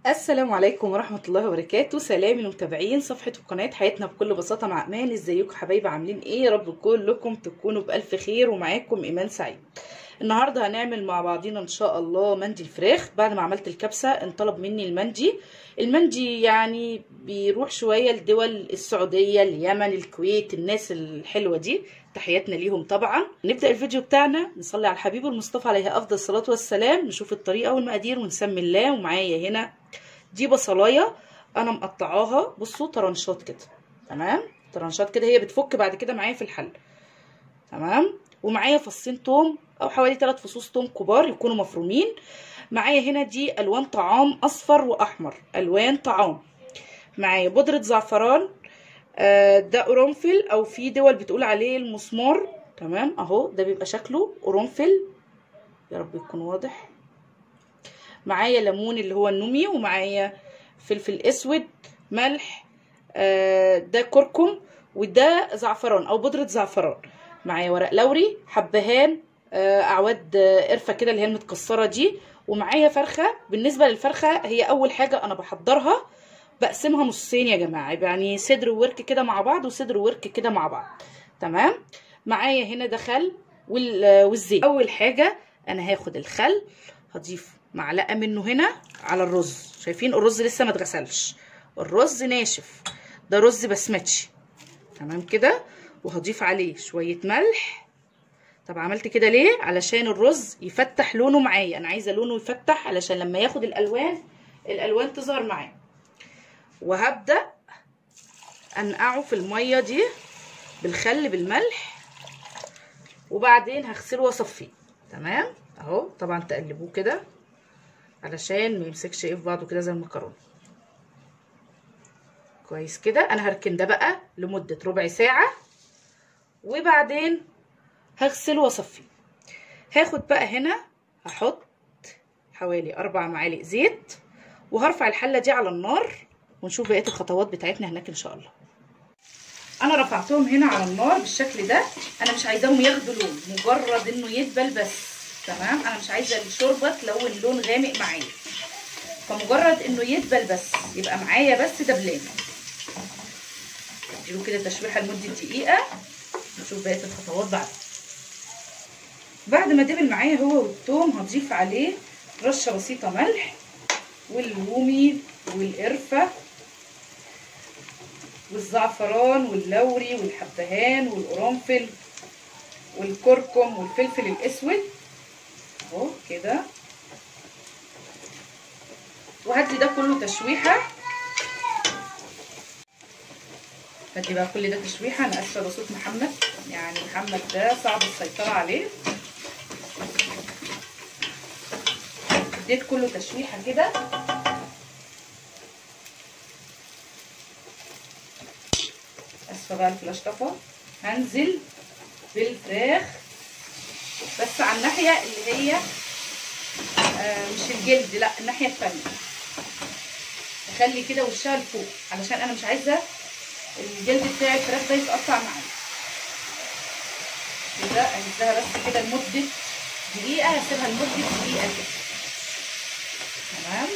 السلام عليكم ورحمة الله وبركاته سلام المتابعين صفحة وقناة حياتنا بكل بساطة مع أمان ازيكم حبايبي عاملين ايه يا رب كلكم تكونوا بألف خير ومعاكم إيمان سعيد النهاردة هنعمل مع بعضينا إن شاء الله مندي الفراخ بعد ما عملت الكبسة انطلب مني المندي المندي يعني بيروح شوية لدول السعودية اليمن الكويت الناس الحلوة دي تحياتنا ليهم طبعا نبدأ الفيديو بتاعنا نصلي على الحبيب المصطفى عليه أفضل الصلاة والسلام نشوف الطريقة والمقادير ونسمي الله ومعايا هنا دي بصلايه انا مقطعاها بصوا طرنشات كده تمام طرنشات كده هي بتفك بعد كده معايا في الحل تمام ومعايا فصين توم او حوالي 3 فصوص توم كبار يكونوا مفرومين معايا هنا دي الوان طعام اصفر واحمر الوان طعام معايا بودره زعفران آه ده قرنفل او في دول بتقول عليه المسمار تمام اهو ده بيبقى شكله قرنفل يا رب يكون واضح معايا ليمون اللي هو النومي ومعايا فلفل اسود ملح آه ده كركم وده زعفران او بودره زعفران معايا ورق لوري حبهان آه اعواد آه قرفه كده اللي هي المتكسره دي ومعايا فرخه بالنسبه للفرخه هي اول حاجه انا بحضرها بقسمها نصين يا جماعه يعني صدر وورك كده مع بعض وصدر وورك كده مع بعض تمام معايا هنا ده خل والزيت اول حاجه انا هاخد الخل هضيف معلقه منه هنا على الرز شايفين الرز لسه ما اتغسلش الرز ناشف ده رز بسمتي تمام كده وهضيف عليه شويه ملح طب عملت كده ليه علشان الرز يفتح لونه معايا انا عايزه لونه يفتح علشان لما ياخد الالوان الالوان تظهر معاه وهبدا انقعه في الميه دي بالخل بالملح وبعدين هغسله واصفيه تمام اهو طبعا تقلبوه كده علشان ما يمسكش ايه في بعضه كده زي المكرونه كويس كده انا هركن ده بقى لمده ربع ساعه وبعدين هغسله واصفيه هاخد بقى هنا هحط حوالي اربع معالق زيت وهرفع الحله دي على النار ونشوف بقيه الخطوات بتاعتنا هناك ان شاء الله انا رفعتهم هنا على النار بالشكل ده انا مش عايزاهم ياخدوا لون مجرد انه يدبل بس تمام انا مش عايزه الشوربه تلون لون غامق معايا فمجرد انه يدبل بس يبقى معايا بس دبلان اديله كده تشويحه لمده دقيقه نشوف بقيه الخطوات بعد بعد ما دبل معايا هو والثوم هضيف عليه رشه بسيطه ملح والرومي والقرفه والزعفران واللوري والحبهان والقرنفل والكركم والفلفل الاسود اهو كده وهدي ده كله تشويحه هدي بقى كل ده تشويحه انا اسفه ده صوت محمد يعني محمد ده صعب السيطره عليه اديت كله تشويحه كده اسفه بقى الفلاش طفى هنزل بالفراخ بس على الناحيه اللي هي آه مش الجلد لا الناحيه الثانيه اخلي كده وشها لفوق علشان انا مش عايزه الجلد بتاع الفراخ ده يتقطع معايا كده اهزها بس كده لمده دقيقه هسيبها لمده دقيقه كده تمام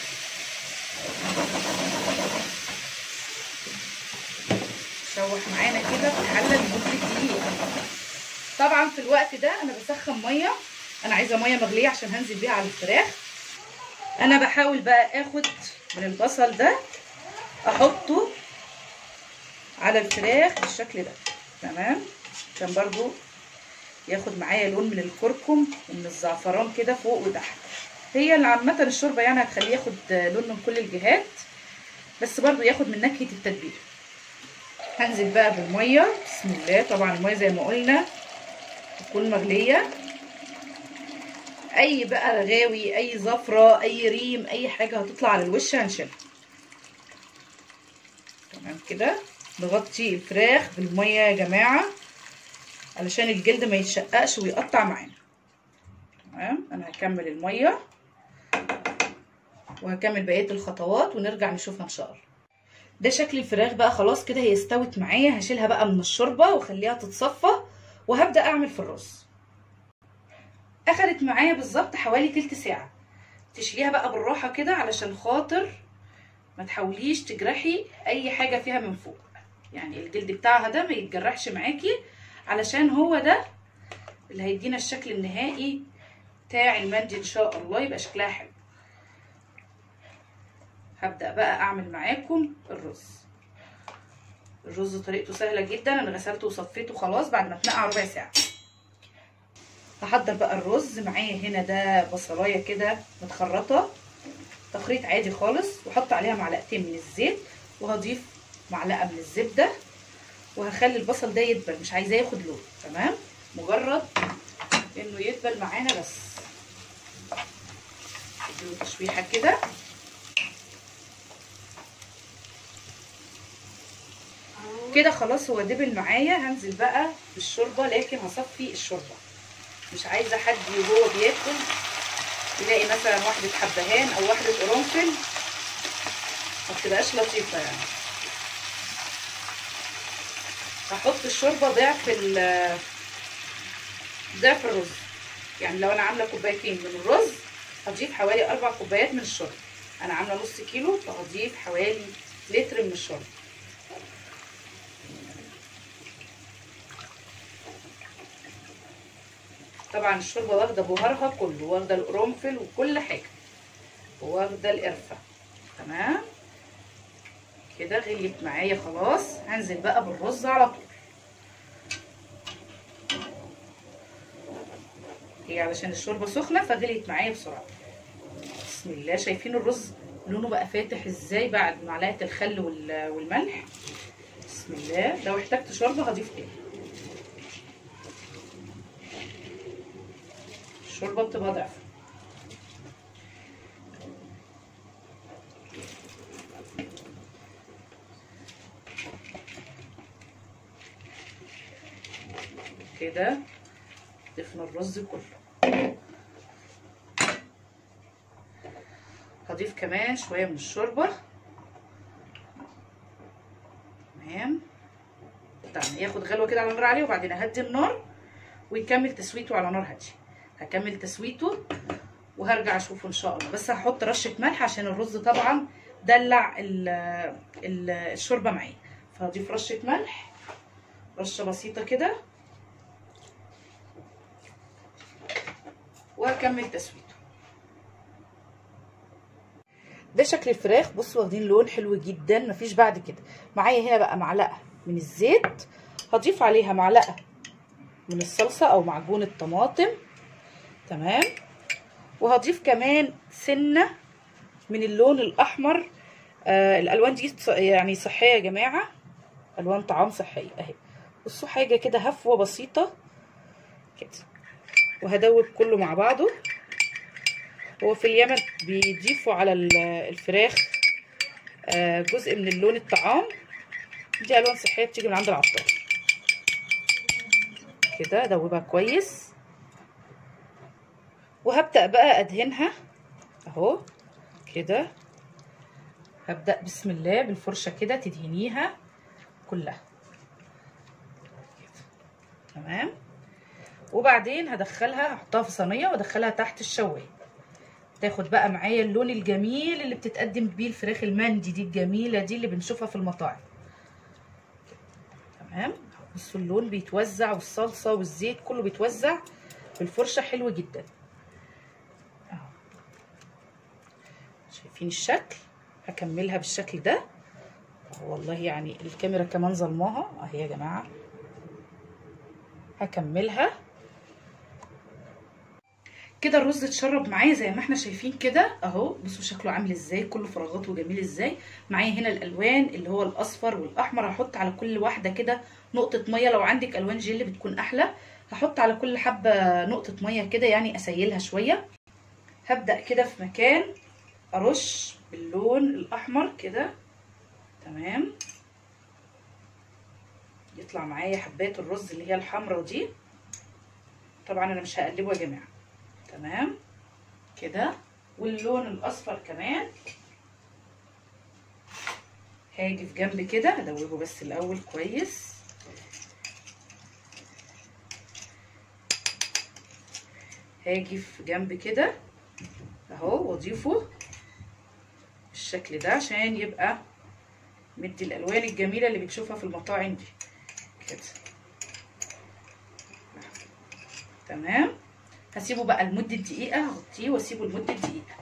شوح معانا كده في الحله لمده دقيقه طبعا في الوقت ده انا بسخن ميه انا عايزه ميه مغليه عشان هنزل بيها على الفراخ انا بحاول بقى اخد من البصل ده احطه على الفراخ بالشكل ده تمام عشان برضو ياخد معايا لون من الكركم ومن الزعفران كده فوق وتحت هي اللي عامه الشوربه يعني هتخليه ياخد لون من كل الجهات بس برضو ياخد من نكهه التتبيله هنزل بقى بالميه بسم الله طبعا الميه زي ما قلنا تكون مغليه اي بقى رغاوي اي زفره اي ريم اي حاجه هتطلع على الوش هنشيلها تمام كده نغطي الفراخ بالميه يا جماعه علشان الجلد ما يتشققش ويقطع معانا تمام انا هكمل الميه وهكمل بقيه الخطوات ونرجع نشوفها ان شاء الله ده شكل الفراخ بقى خلاص كده هي استوت معايا هشيلها بقى من الشوربه واخليها تتصفى وهبدا اعمل في الرز اخدت معايا بالظبط حوالي تلت ساعه تشيليها بقى بالراحه كده علشان خاطر ما تحاوليش تجرحي اي حاجه فيها من فوق يعني الجلد بتاعها ده ما يتجرحش معاكي علشان هو ده اللي هيدينا الشكل النهائي بتاع المندي ان شاء الله يبقى شكلها حلو هبدا بقى اعمل معاكم الرز الرز طريقته سهله جدا انا غسلته وصفيته خلاص بعد ما اتنقع ربع ساعه هحضر بقى الرز معايا هنا ده بصلايه كده متخرطه تخريط عادي خالص واحط عليها معلقتين من الزيت وهضيف معلقه من الزبده وهخلي البصل ده يدبل مش عايزاه ياخد لون تمام مجرد انه يدبل معانا بس اديله تشويحه كده كده خلاص هو دبل معايا هنزل بقى بالشوربه لكن هصفي الشوربه مش عايزه حد وهو بياكل يلاقي مثلا واحده حبهان او واحده قرنفل ما بتبقاش لطيفه يعني هحط الشوربه ضعف ال ضعف الرز يعني لو انا عامله كوبايتين من الرز هضيف حوالي اربع كوبايات من الشوربه انا عامله نص كيلو فهضيف حوالي لتر من الشوربه طبعا الشوربه واخده بهارها كله واخده القرنفل وكل حاجه واخده القرفه تمام كده غليت معايا خلاص هنزل بقى بالرز على طول هي علشان الشوربه سخنه فغليت معايا بسرعه بسم الله شايفين الرز لونه بقى فاتح ازاي بعد معلقه الخل والملح بسم الله لو احتجت شوربه هضيف تاني الشوربه بتبقى ضعف كده ضفنا الرز كله هضيف كمان شويه من الشوربه تمام تمام ياخد غلوه كده على نار عاليه وبعدين اهدي النار ويكمل تسويته على نار هاديه هكمل تسويته وهرجع اشوفه ان شاء الله بس هحط رشه ملح عشان الرز طبعا دلع ال ال الشوربه معايا فهضيف رشه ملح رشه بسيطه كده وهكمل تسويته ده شكل الفراخ بصوا واخدين لون حلو جدا مفيش بعد كده معايا هنا بقى معلقه من الزيت هضيف عليها معلقه من الصلصه او معجون الطماطم تمام وهضيف كمان سنه من اللون الاحمر آه الالوان دي يعني صحيه يا جماعه الوان طعام صحيه اهي بصوا حاجه كده هفوه بسيطه كده وهدوب كله مع بعضه هو في اليمن بيضيفوا على الفراخ آه جزء من اللون الطعام دي الوان صحيه بتيجي من عند العطار كده ادوبها كويس وهبدأ بقى ادهنها اهو كده هبدأ بسم الله بالفرشة كده تدهنيها كلها كده. تمام وبعدين هدخلها احطها في صينية وادخلها تحت الشواية تاخد بقى معايا اللون الجميل اللي بتتقدم بيه الفراخ المندي دي الجميلة دي اللي بنشوفها في المطاعم تمام بصوا اللون بيتوزع والصلصة والزيت كله بيتوزع بالفرشة حلو جدا اهو شايفين الشكل هكملها بالشكل ده والله يعني الكاميرا كمان ظلماها اهي يا جماعة هكملها كده الرز اتشرب معايا زي ما احنا شايفين كده اهو بصوا شكله عامل ازاي كله فراغات وجميل ازاي معايا هنا الالوان اللي هو الاصفر والاحمر هحط على كل واحده كده نقطه ميه لو عندك الوان جل بتكون احلى هحط على كل حبه نقطه ميه كده يعني اسيلها شويه هبدا كده في مكان ارش باللون الاحمر كده تمام يطلع معايا حبات الرز اللي هي الحمرا دي طبعا انا مش هقلبه يا جماعه تمام كده واللون الاصفر كمان هاجي في جنب كده ادوبه بس الاول كويس هاجي في جنب كده اهو واضيفه بالشكل ده عشان يبقى مدي الالوان الجميله اللي بنشوفها في المطاعم دي كده تمام هسيبه بقى لمده دقيقه هغطيه واسيبه لمده دقيقه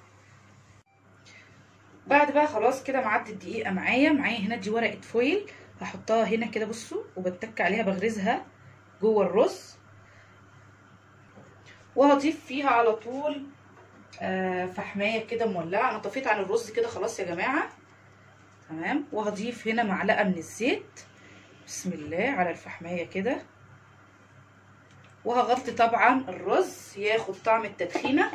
بعد بقى خلاص كده معدي الدقيقه معايا معايا هنا دي ورقه فويل هحطها هنا كده بصوا وبتك عليها بغرزها جوه الرز وهضيف فيها على طول آه فحمايه كده مولعه انا طفيت عن الرز كده خلاص يا جماعه تمام وهضيف هنا معلقه من الزيت بسم الله على الفحمايه كده وهغطي طبعا الرز ياخد طعم التدخينه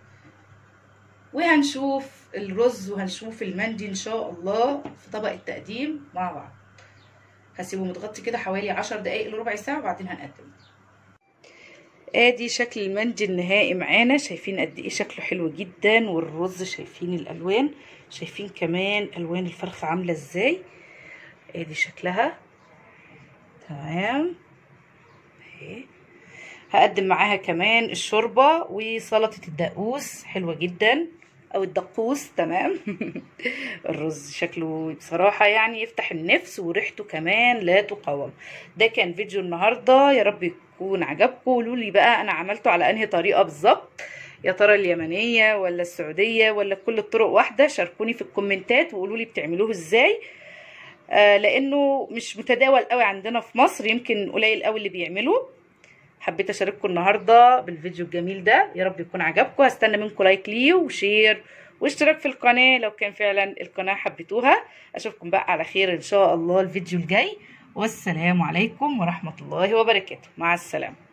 وهنشوف الرز وهنشوف المندي ان شاء الله في طبق التقديم مع بعض هسيبه متغطي كده حوالي عشر دقايق لربع ساعه وبعدين هنقدم ادي شكل المندي النهائي معانا شايفين قد ايه شكله حلو جدا والرز شايفين الالوان شايفين كمان الوان الفرخه عامله ازاي ادي شكلها تمام اهي هقدم معاها كمان الشوربه وسلطه الدقوس حلوه جدا او الدقوس تمام الرز شكله بصراحه يعني يفتح النفس وريحته كمان لا تقاوم ده كان فيديو النهارده يا رب يكون عجبكم قولوا لي بقى انا عملته على انهي طريقه بالظبط يا ترى اليمنيه ولا السعوديه ولا كل الطرق واحده شاركوني في الكومنتات وقولوا لي بتعملوه ازاي آه لانه مش متداول قوي عندنا في مصر يمكن قليل قوي اللي بيعملوه حبيت اشارككم النهارده بالفيديو الجميل ده يا رب يكون عجبكم هستنى منكم لايك ليه وشير واشتراك في القناه لو كان فعلا القناه حبيتوها اشوفكم بقى على خير ان شاء الله الفيديو الجاي والسلام عليكم ورحمه الله وبركاته مع السلامه